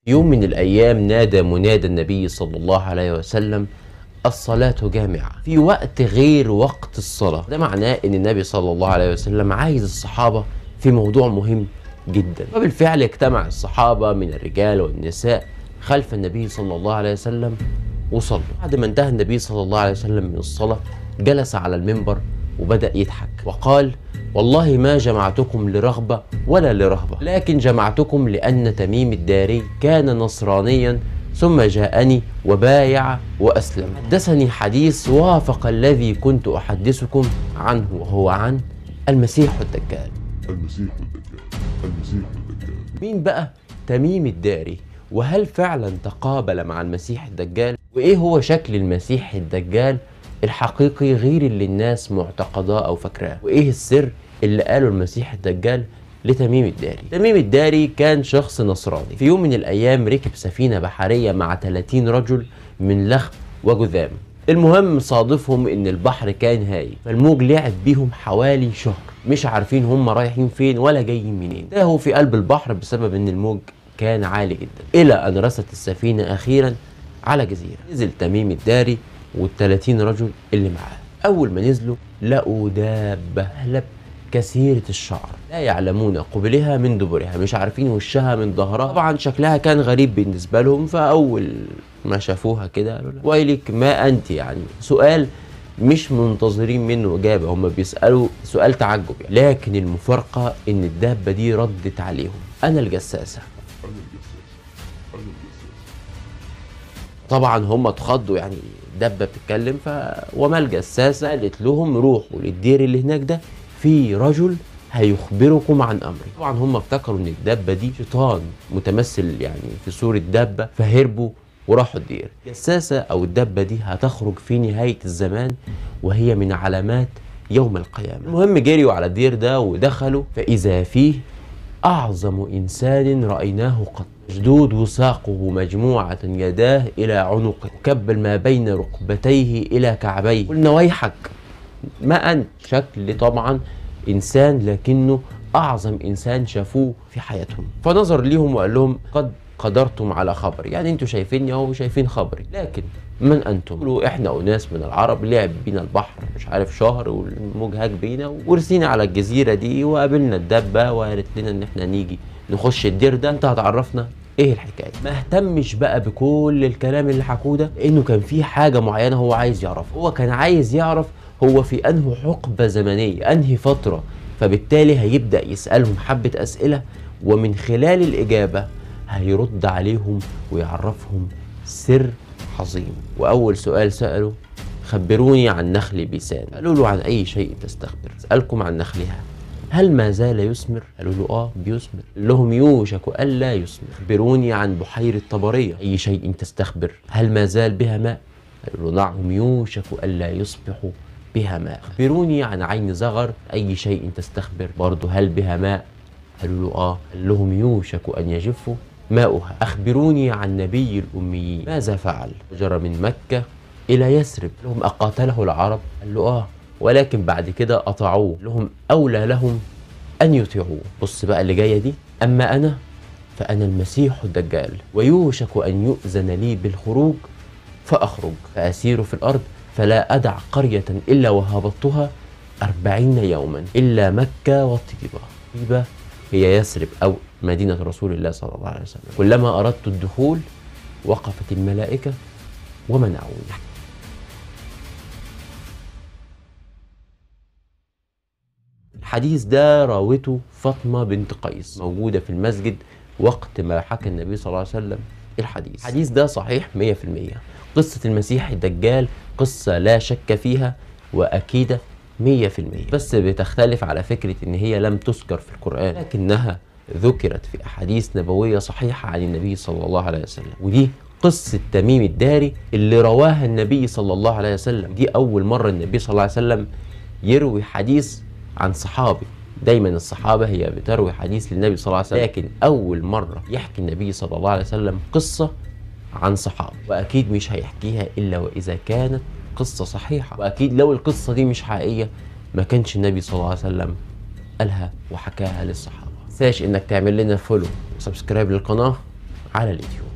يوم من الأيام نادى منادى النبي صلى الله عليه وسلم الصلاة جامعة في وقت غير وقت الصلاة ده معناه ان النبي صلى الله عليه وسلم عايز الصحابة في موضوع مهم جدا وبالفعل اجتمع الصحابة من الرجال والنساء خلف النبي صلى الله عليه وسلم وصلوا بعد ما انتهى النبي صلى الله عليه وسلم من الصلاة جلس على المنبر وبدأ يضحك وقال والله ما جمعتكم لرغبة ولا لرهبة لكن جمعتكم لأن تميم الداري كان نصرانيا ثم جاءني وبايع وأسلم حدثني حديث وافق الذي كنت أحدثكم عنه وهو عن المسيح الدجال المسيح الدجال المسيح الدجال مين بقى تميم الداري وهل فعلا تقابل مع المسيح الدجال وايه هو شكل المسيح الدجال الحقيقي غير اللي الناس معتقداه او فاكراه وايه السر اللي قاله المسيح الدجال لتميم الداري تميم الداري كان شخص نصراني في يوم من الايام ركب سفينه بحريه مع 30 رجل من لخم وجذام المهم صادفهم ان البحر كان هايج فالموج لعب بيهم حوالي شهر مش عارفين هم رايحين فين ولا جايين منين تاهوا في قلب البحر بسبب ان الموج كان عالي جدا الى ان رست السفينه اخيرا على جزيره نزل تميم الداري وال30 رجل اللي معاه اول ما نزلوا لقوا دابه اهلب كثيرة الشعر لا يعلمون قبلها من دبرها مش عارفين وشها من ظهرها طبعا شكلها كان غريب بالنسبة لهم فأول ما شافوها كده قالوا لها ويلك ما أنت يعني سؤال مش منتظرين منه إجابة هم بيسألوا سؤال تعجب يعني. لكن المفارقة إن الدابة دي ردت عليهم أنا الجساسة أنا الجساس أنا الجساس طبعا هم اتخضوا يعني دبه بتتكلم ف وما الجساسه قالت لهم روحوا للدير اللي هناك ده في رجل هيخبركم عن امري طبعا هم افتكروا ان الدبه دي شيطان متمثل يعني في صوره دبه فهربوا وراحوا الدير الجساسه او الدبه دي هتخرج في نهايه الزمان وهي من علامات يوم القيامه المهم جريوا على الدير ده ودخلوا فاذا فيه أعظم إنسان رأيناه قط مشدود وساقه مجموعة يداه إلى عنقه كبل ما بين ركبتيه إلى كعبيه قلنا ويحك ما أنت شكل طبعا إنسان لكنه أعظم إنسان شافوه في حياتهم فنظر ليهم وقال لهم قد قدرتم على خبري يعني انتوا شايفيني اهو شايفين خبري لكن من انتم قالوا احنا اناس من العرب لعب بينا البحر مش عارف شهر والموج هاج بينا ورسينا على الجزيره دي وقابلنا الدبه وقالت لنا ان احنا نيجي نخش الدير ده انت هتعرفنا ايه الحكايه ما اهتمش بقى بكل الكلام اللي حكوه ده لانه كان في حاجه معينه هو عايز يعرفها هو كان عايز يعرف هو في انه حقبه زمنيه انهي فتره فبالتالي هيبدا يسالهم حبه اسئله ومن خلال الاجابه هيرد عليهم ويعرفهم سر عظيم واول سؤال ساله خبروني عن نخل بيسان قالوا له عن اي شيء تستخبر اسالكم عن نخلها هل ما زال يثمر؟ قالوا له اه بيثمر قال لهم يوشك الا يثمر خبروني عن بحيرة طبرية اي شيء تستخبر هل ما زال بها ماء؟ قالوا له نعم يوشك الا يصبح بها ماء خبروني عن عين زغر اي شيء تستخبر برضه هل بها ماء؟ قالوا له اه قال لهم يوشك ان يجف ماؤها أخبروني عن نبي الأميين ماذا فعل جرى من مكة إلى يثرب لهم أقاتله العرب قال له آه ولكن بعد كده أطاعوه لهم أولى لهم أن يطيعوه بص بقى اللي جاية دي أما أنا فأنا المسيح الدجال ويوشك أن يؤذن لي بالخروج فأخرج فأسير في الأرض فلا أدع قرية إلا وهبطتها أربعين يوما إلا مكة وطيبة طيبة هي يثرب أو مدينة رسول الله صلى الله عليه وسلم كلما أردت الدخول وقفت الملائكة ومنعوني الحديث ده راوته فاطمة بنت قيس موجودة في المسجد وقت ما حكى النبي صلى الله عليه وسلم الحديث الحديث ده صحيح 100% قصة المسيح الدجال قصة لا شك فيها وأكيدة 100% بس بتختلف على فكرة إن هي لم تذكر في القرآن لكنها ذكرت في أحاديث نبوية صحيحة عن النبي صلى الله عليه وسلم ودي قصة تميم الداري اللي رواها النبي صلى الله عليه وسلم دي أول مرة النبي صلى الله عليه وسلم يروي حديث عن صحابي دايما الصحابة هي بتروي حديث للنبي صلى الله عليه وسلم لكن أول مرة يحكي النبي صلى الله عليه وسلم قصة عن صحابي وأكيد مش هيحكيها إلا وإذا كانت قصة صحيحة وأكيد لو القصة دي مش حقيقية ما كانش النبي صلى الله عليه وسلم قالها وحكاها للصحابة تنساش انك تعمل لنا فولو وسبسكرايب للقناة على اليوتيوب